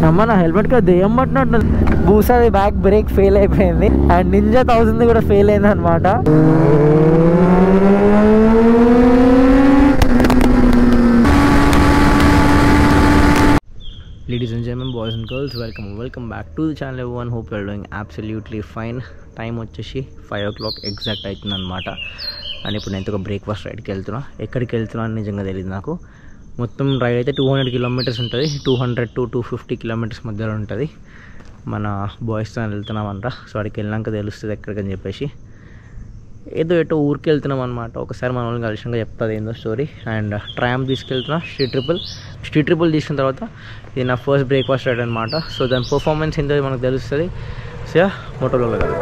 అమ్మ నా హెల్మెట్ కి దెయ్యం పట్టినట్టు బూసాది బ్యాక్ బ్రేక్ ఫెయిల్ అయిపోయింది అండ్ నింజా థౌసండ్ కూడా ఫెయిల్ అయింది అనమాట ladies and gentlemen boys and girls welcome welcome back to the channel one hope you're doing absolutely fine time వచ్చేసి ఫైవ్ ఓ క్లాక్ ఎగ్జాక్ట్ అవుతుంది అనమాట అండ్ ఇప్పుడు నేను ఒక బ్రేక్ఫాస్ట్ రైడ్కి వెళ్తున్నా ఎక్కడికి వెళ్తున్నా అని నిజంగా తెలియదు నాకు మొత్తం రైడ్ అయితే టూ హండ్రెడ్ కిలోమీటర్స్ ఉంటుంది two hundred to two fifty kilometres మధ్యలో ఉంటుంది మన బాయ్స్తో వెళ్తున్నామంట సో అక్కడికి వెళ్ళాక తెలుస్తుంది ఎక్కడికని చెప్పేసి ఏదో ఎటో ఊరికి వెళ్తున్నాం అనమాట ఒకసారి మన వాళ్ళని కలిసినాక చెప్తుంది ఏందో స్టోరీ అండ్ ట్రామ్ తీసుకెళ్తున్నా స్ట్రీట్ ట్రిపుల్ స్ట్రీట్ ట్రిపుల్ తీసుకున్న తర్వాత ఇది నా ఫస్ట్ బ్రేక్ఫాస్ట్ రైడ్ అనమాట సో దాని పర్ఫార్మెన్స్ ఏంటో మనకు తెలుస్తుంది సో మోటోలో కదా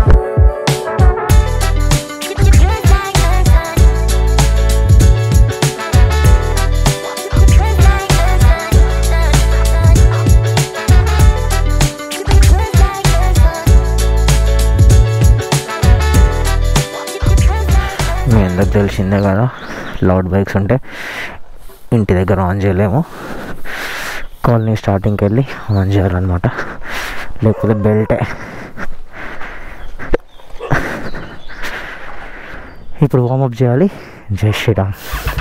మీ అందరికి తెలిసిందే కదా లౌడ్ బైక్స్ ఉంటే ఇంటి దగ్గర ఆన్ చేయలేము కాలనీ స్టార్టింగ్కి వెళ్ళి ఆన్ చేయాలన్నమాట లేకపోతే బెల్టే ఇప్పుడు వార్మప్ చేయాలి జై శ్రీరామ్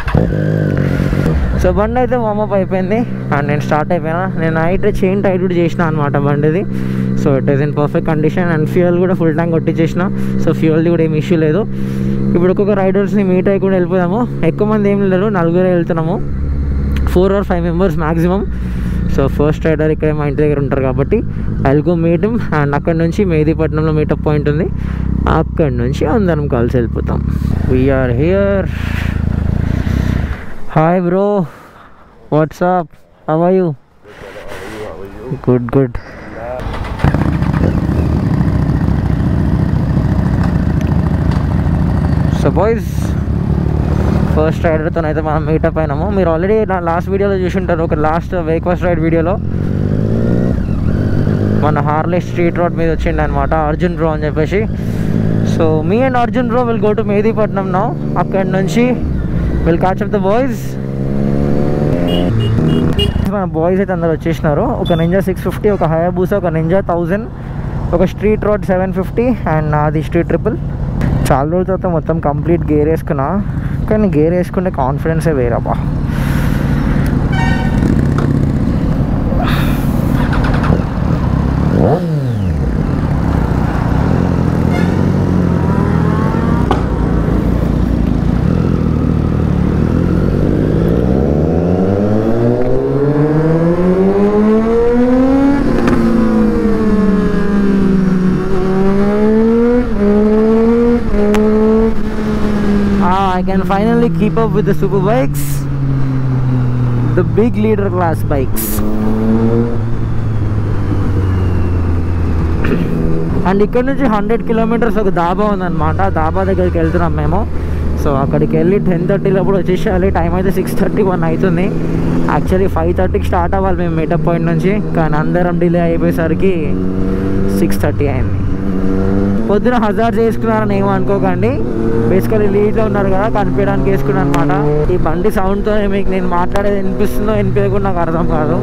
సో బండి అయితే వార్మప్ అయిపోయింది అండ్ నేను స్టార్ట్ అయిపోయినా నేను నైట్ చైన్ టైట్ కూడా చేసిన అనమాట బండిది so it is in perfect condition and fuel కూడా ఫుల్ ట్యాంక్ కొట్టించేసిన సో ఫ్యూయల్ది కూడా ఏమి ఇష్యూ లేదు ఇప్పుడు ఒక్కొక్క రైడర్స్ని మీట్ అయ్యి కూడా వెళ్ళిపోదాము ఎక్కువ మంది ఏం లేరు నలుగురే వెళ్తున్నాము four or five members maximum so first rider ఇక్కడ మా ఇంటి దగ్గర ఉంటారు కాబట్టి ఐల్ గో మీట్ అండ్ అక్కడ నుంచి మేదీపట్నంలో మీటప్ పాయింట్ ఉంది అక్కడి నుంచి అందరం కలిసి వెళ్ళిపోతాం we're here hi bro what's up how you good good so boys first రైడర్తో అయితే మనం మీటప్ అయినాము మీరు ఆల్రెడీ నా లాస్ట్ వీడియోలో చూసి ఉంటారు ఒక లాస్ట్ బ్రేక్ఫాస్ట్ రైడ్ వీడియోలో మన హార్లే స్ట్రీట్ రోడ్ మీద వచ్చిండు అనమాట అర్జున్ బ్రో అని చెప్పేసి so me and Arjun bro will go to Mehdipatnam now అక్కడి నుంచి will catch up the boys మన బాయ్స్ అయితే అందరు వచ్చేసినారు ఒక నింజా సిక్స్ ఫిఫ్టీ ఒక హయాబూసా ఒక నింజా థౌజండ్ ఒక street road seven fifty and నాది స్ట్రీట్ ట్రిపుల్ చాలా రోజుల తర్వాత మొత్తం కంప్లీట్ గేర్ వేసుకున్నా కానీ గేర్ వేసుకుంటే కాన్ఫిడెన్సే వేరబ్బా Ah, I can finally keep up with the super bikes, the big leader class bikes. And ఇక్కడ నుంచి హండ్రెడ్ కిలోమీటర్స్ ఒక దాబా ఉందన్నమాట ఆ దాబా దగ్గరికి వెళ్తున్నాం మేము సో అక్కడికి వెళ్ళి టెన్ థర్టీలప్పుడు వచ్చేసేయాలి టైం అయితే సిక్స్ థర్టీ వన్ అవుతుంది యాక్చువల్లీ ఫైవ్ థర్టీకి స్టార్ట్ అవ్వాలి మేము మీటప్ పాయింట్ నుంచి కానీ అందరం డిలే అయిపోయేసరికి సిక్స్ థర్టీ అయింది పొద్దున హజార్ చేసుకున్నారని ఏమో అనుకోకండి బేసికలీ లీడ్లో ఉన్నారు కదా కనిపించడానికి వేసుకున్నాను అనమాట ఈ బండి సౌండ్తో మీకు నేను మాట్లాడేది వినిపిస్తుందో వినిపించకుండా నాకు అర్థం కాదు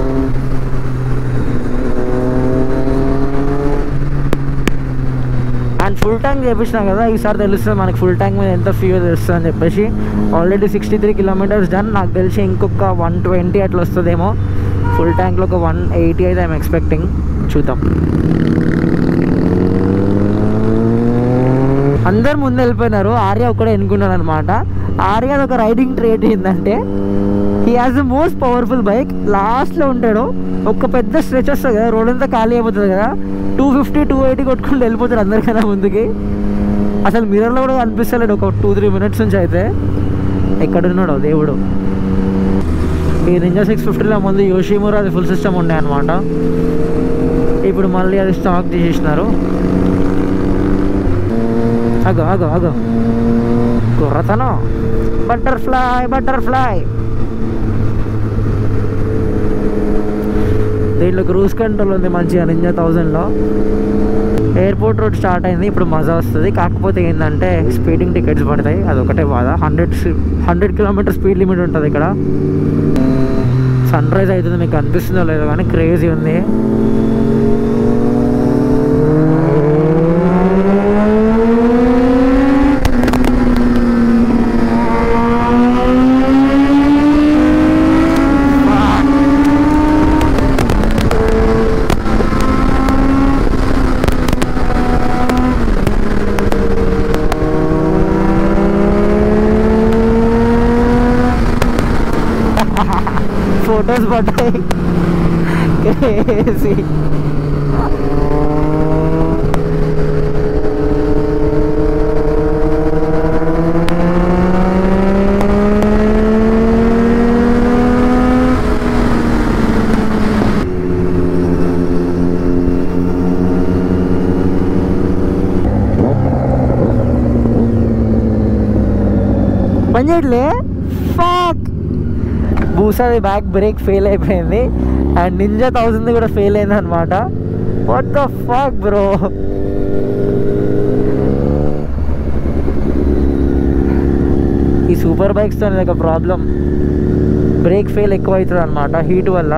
అండ్ ఫుల్ ట్యాంక్ చేపించినా కదా ఈసారి తెలుస్తుంది మనకి ఫుల్ ట్యాంక్ మీద ఎంత ఫ్యూల్ తెలుస్తుంది అని చెప్పేసి already sixty three kilometres done నాకు తెలిసి ఇంకొక వన్ ట్వంటీ అట్లా వస్తుందేమో ఫుల్ ట్యాంక్లో ఒక వన్ ఎయిటీ అయితే ఐమ్ ఎక్స్పెక్టింగ్ చూద్దాం అందరు ముందు వెళ్ళిపోయినారు ఆర్య ఒక్కడే ఎన్నుకున్నాడు అనమాట ఆర్య ఒక రైడింగ్ ట్రేట్ ఏంటంటే he has the most powerful bike లాస్ట్లో ఉంటాడు ఒక పెద్ద స్ట్రెచ్ వస్తుంది కదా రోడ్ అంతా ఖాళీ అయిపోతుంది కదా టూ ఫిఫ్టీ టూ ఎయిటీ కొట్టుకుంటూ వెళ్ళిపోతారు అందరికన్నా ముందుకి అసలు మిర్రర్లో కూడా కనిపిస్తలేడు ఒక టూ త్రీ మినిట్స్ నుంచి అయితే ఎక్కడున్నాడు దేవుడు ఈ నింజా సిక్స్ ఫిఫ్టీలో ముందు యోషిమూర్ అది ఫుల్ సిస్టమ్ ఉండే అనమాట ఇప్పుడు మళ్ళీ అది స్టాక్ తీసేసినారు అగో అగో అగో కుర్రతనం బటర్ఫ్లై బటర్ఫ్లై దీంట్లో క్రూజ్ కంట్రోల్ ఉంది మంచిగా నింజా థౌజండ్లో ఎయిర్పోర్ట్ రోడ్ స్టార్ట్ అయింది ఇప్పుడు మజా వస్తుంది కాకపోతే ఏంటంటే స్పీడింగ్ టికెట్స్ పడతాయి అదొకటే బాధ hundred hundred kilometre speed limit ఉంటుంది ఇక్కడ సన్ రైజ్ అవుతుంది మీకు కనిపిస్తుందో లేదో కానీ క్రేజీ ఉంది ఫొటోస్ పడ్డాయి క్రేజీ పని చేయట్లే ఫాక్ బూసాది బ్యాక్ బ్రేక్ ఫెయిల్ అయిపోయింది అండ్ నింజా థౌసండ్ కూడా ఫెయిల్ అయింది అనమాట వాట్ ద ఫాక్ బ్రో ఈ సూపర్ బైక్స్తో అనేది ఒక ప్రాబ్లం బ్రేక్ ఫెయిల్ ఎక్కువ అవుతుంది అనమాట హీట్ వల్ల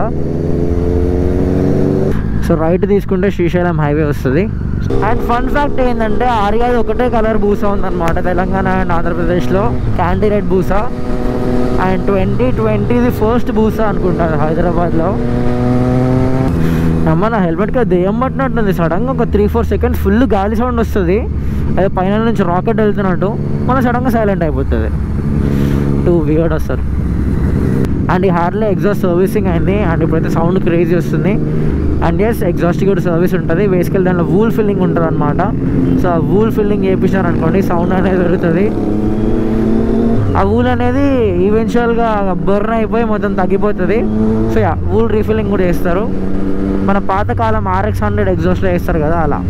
సో రైట్ తీసుకుంటే శ్రీశైలం హైవే వస్తుంది అండ్ ఫన్ ఫ్యాక్ట్ ఏంటంటే ఆర్యాది ఒకటే కలర్ బూసా ఉందన్నమాట తెలంగాణ అండ్ ఆంధ్రప్రదేశ్లో candy red Busa and twenty ట్వంటీది ఫస్ట్ బూసా అనుకుంటాను హైదరాబాద్లో అమ్మ నా హెల్మెట్కి దెయ్యం పట్టినట్టుంది సడన్గా ఒక త్రీ ఫోర్ సెకండ్స్ ఫుల్ గాలి సౌండ్ వస్తుంది అదే పైన నుంచి రాకెట్ వెళ్తున్నట్టు మన సడన్గా సైలెంట్ అయిపోతుంది టూ వియర్డ్ వస్తారు అండ్ ఈ హార్లీ ఎగ్జాస్ట్ సర్వీసింగ్ అయింది అండ్ ఇప్పుడైతే సౌండ్ క్రేజీ వస్తుంది అండ్ ఎస్ ఎగ్జాస్ట్ కూడా సర్వీస్ ఉంటుంది బేసికల్ దాంట్లో వూల్ ఫిల్లింగ్ ఉంటుంది అనమాట సో ఆ వూల్ ఫిల్లింగ్ చేయించారు అనుకోండి సౌండ్ అనేది దొరుకుతుంది ఆ వూల్ అనేది ఈవెన్చువల్గా బర్న్ అయిపోయి మొత్తం తగ్గిపోతుంది సో యా వూల్ రీఫిల్లింగ్ కూడా చేస్తారు మన పాతకాలం ఆర్ఎక్స్ హండ్రెడ్ ఎగ్జాస్ట్లో వేస్తారు కదా అలా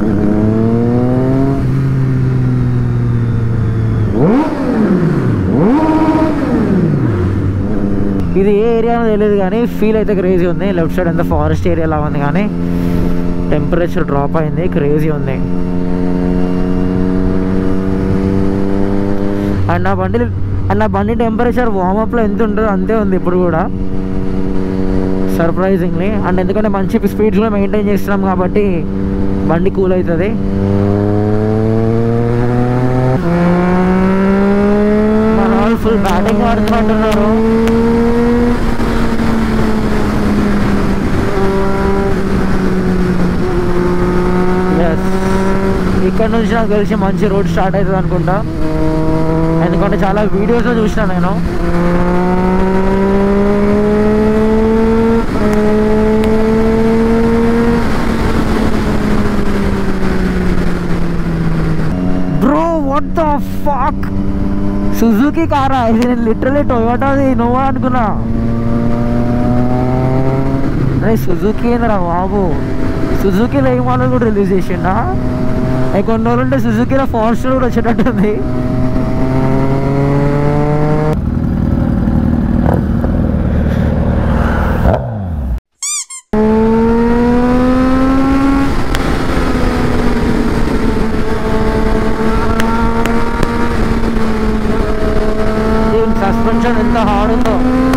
ఇది ఏ ఏరియా తెలియదు కానీ ఫీల్ అయితే క్రేజీ ఉంది లెఫ్ట్ సైడ్ అంతా ఫారెస్ట్ ఏరియా లా ఉంది కానీ టెంపరేచర్ డ్రాప్ అయింది క్రేజీ ఉంది అండ్ నా బండి అండ్ నా బండి టెంపరేచర్ వార్మప్లో ఎంత ఉంటుందో అంతే ఉంది ఇప్పుడు కూడా సర్ప్రైజింగ్లీ అండ్ ఎందుకంటే మంచి స్పీడ్స్ కూడా మెయింటైన్ చేస్తున్నాం కాబట్టి బండి కూల్ అవుతుంది మన వాళ్ళు ఫుల్ బ్యాటింగ్ ఆడుతున్నట్టున్నారు Yes. ఇక్కడ నుంచి నాకు తెలిసి మంచి రోడ్ స్టార్ట్ అవుతుంది అనుకుంటా ఎందుకంటే చాలా వీడియోస్లో చూసిన నేను bro what the fuck Suzuki కారా ఇది నేను లిటరలీ టొయోటాది నోవా అనుకున్నా అరే సుజుకి ఏందిరా బాబు సుజుకీలో ఏ మోడల్ కూడా రిలీజ్ చేసిండా అవి కొన్ని రోజులు ఉంటే సుజుకీలో ఫార్చునర్ కూడా వచ్చేటట్టుంది దీని సస్పెన్షన్ ఎంత హార్డ్ ఉందో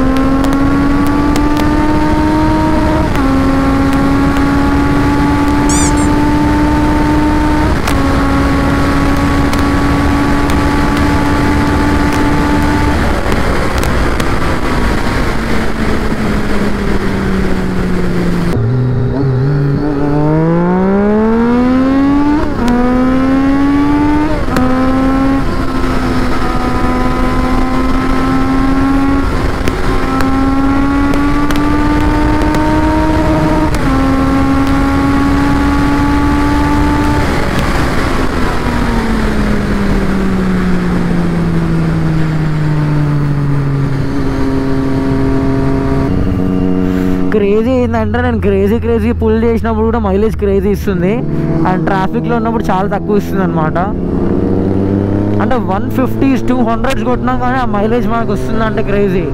క్రేజీ ఏంటంటే నేను క్రేజీ క్రేజీ పుల్ చేసినప్పుడు కూడా మైలేజ్ క్రేజీ ఇస్తుంది అండ్ ట్రాఫిక్లో ఉన్నప్పుడు చాలా తక్కువ ఇస్తుంది అనమాట అంటే వన్ ఫిఫ్టీస్ టూ హండ్రెడ్స్ కొట్టినా కానీ ఆ మైలేజ్ మనకు వస్తుంది అంటే క్రేజీ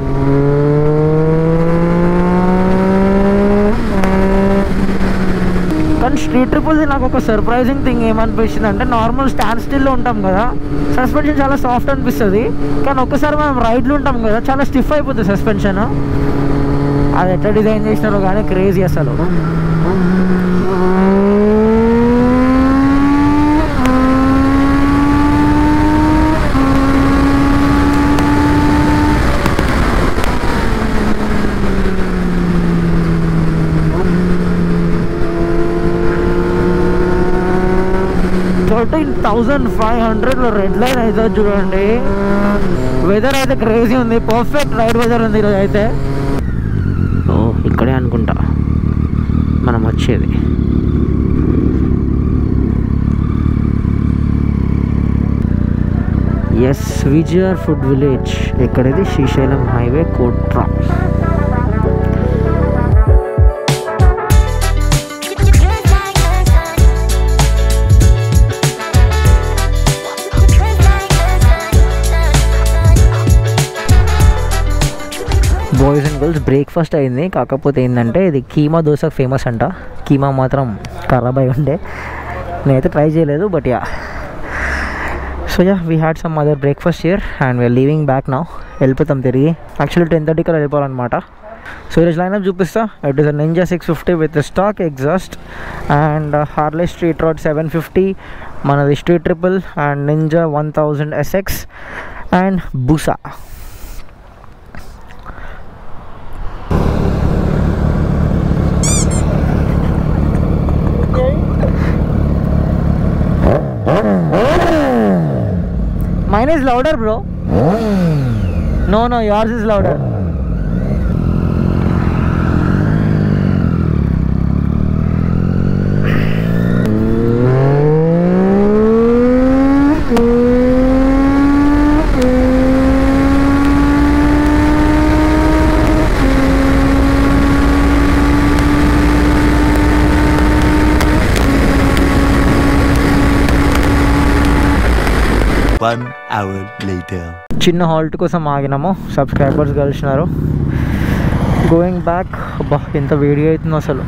కానీ స్ట్రీట్ ట్రిపుల్ది నాకు ఒక సర్ప్రైజింగ్ థింగ్ ఏమనిపించింది అంటే నార్మల్ స్టాండ్ స్టిల్లో ఉంటాం కదా సస్పెన్షన్ చాలా సాఫ్ట్ అనిపిస్తుంది కానీ ఒక్కసారి మనం రైడ్లో ఉంటాం కదా చాలా స్టిఫ్ అయిపోతుంది సస్పెన్షన్ అది ఎట్లా డిజైన్ చేసినారో కానీ క్రేజీ అసలు థర్టీన్ థౌజండ్ ఫైవ్ హండ్రెడ్లో రెడ్ లైన్ అవుతుంది చూడండి వెదర్ అయితే క్రేజీ ఉంది పర్ఫెక్ట్ రైడ్ వెదర్ ఉంది ఈరోజు అయితే ఓ ఇక్కడే అనుకుంటా మనం వచ్చేది ఎస్ విజయర్ ఫుడ్ విలేజ్ ఎక్కడిది శ్రీశైలం హైవే కోట్రా బాయ్స్ అండ్ గర్ల్స్ బ్రేక్ఫాస్ట్ అయింది కాకపోతే ఏంటంటే ఇది కీమా దోశ ఫేమస్ అంట కీమా మాత్రం ఖరాబ్ అయి ఉండే నేనైతే ట్రై చేయలేదు but ya so ya we had some other breakfast here and we are leaving back నా వెళ్ళిపోతాం తిరిగి యాక్చువల్లీ టెన్ థర్టీకి వెళ్ళిపోవాలన్నమాట సో ఈరోజు లైనప్ చూపిస్తా it is Ninja six fifty with stock exhaust and Harley street road seven fifty మనది street triple and Ninja one thousand SX and Busa Mine is louder, bro. No, no, yours is louder. One hour later. చిన్న halt కోసం ఆగినాము subscribers కలిసినారు going back అబ్బా ఎంత వేడి అవుతుందో అసలు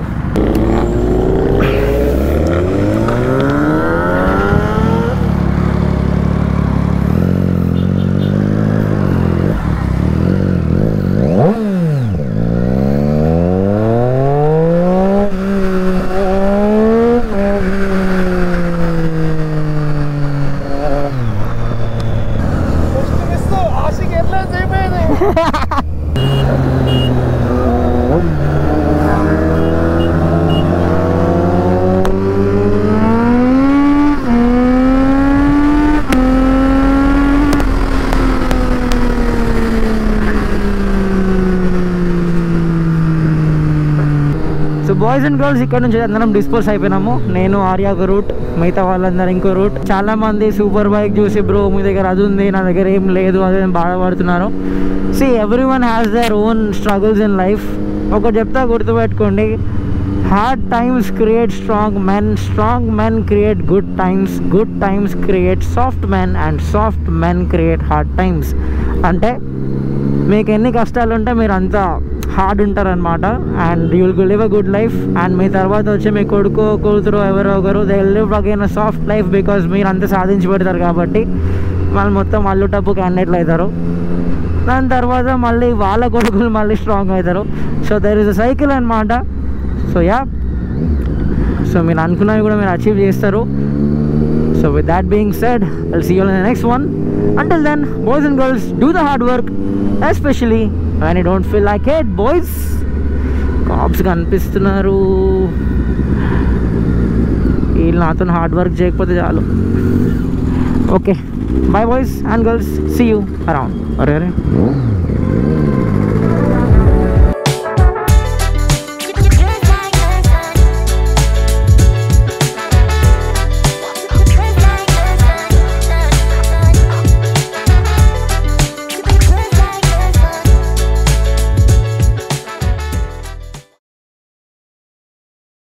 సో బాయ్స్ అండ్ గర్ల్స్ ఇక్కడ నుంచి అందరం డిస్పోజ్ అయిపోయినాము నేను ఆర్య ఒక రూట్ మిగతా వాళ్ళందరూ ఇంకో రూట్ చాలా మంది సూపర్ బైక్ చూసి బ్రో మీ దగ్గర అది ఉంది నా దగ్గర ఏం లేదు అదే బాధపడుతున్నారు see everyone has their own struggles in life ఒకటి చెప్తా గుర్తుపెట్టుకోండి hard times create strong men strong men create good times good times create soft men and soft men create hard times అంటే మీకు ఎన్ని కష్టాలు ఉంటే మీరు అంతా హార్డ్ ఉంటారనమాట and you will live a good life and మీ తర్వాత వచ్చి మీ కొడుకు కూతురు ఎవరో ఒకరు they live again a soft life because మీరు అంతా సాధించి పెడతారు కాబట్టి వాళ్ళు మొత్తం అల్లు టప్పు క్యాండిడేట్లు అవుతారు దాని తర్వాత మళ్ళీ వాళ్ళ కొడుకులు మళ్ళీ స్ట్రాంగ్ అవుతారు so there is a cycle అనమాట సో యా సో మీరు అనుకున్నవి కూడా మీరు అచీవ్ చేస్తారు so with that being said I'll see you in the next one until then boys and girls do the hard work especially when you don't feel like it boys cops కనిపిస్తున్నారు వీళ్ళు నాతో hard work చేయకపోతే చాలు okay bye boys and girls see you around అరే అరే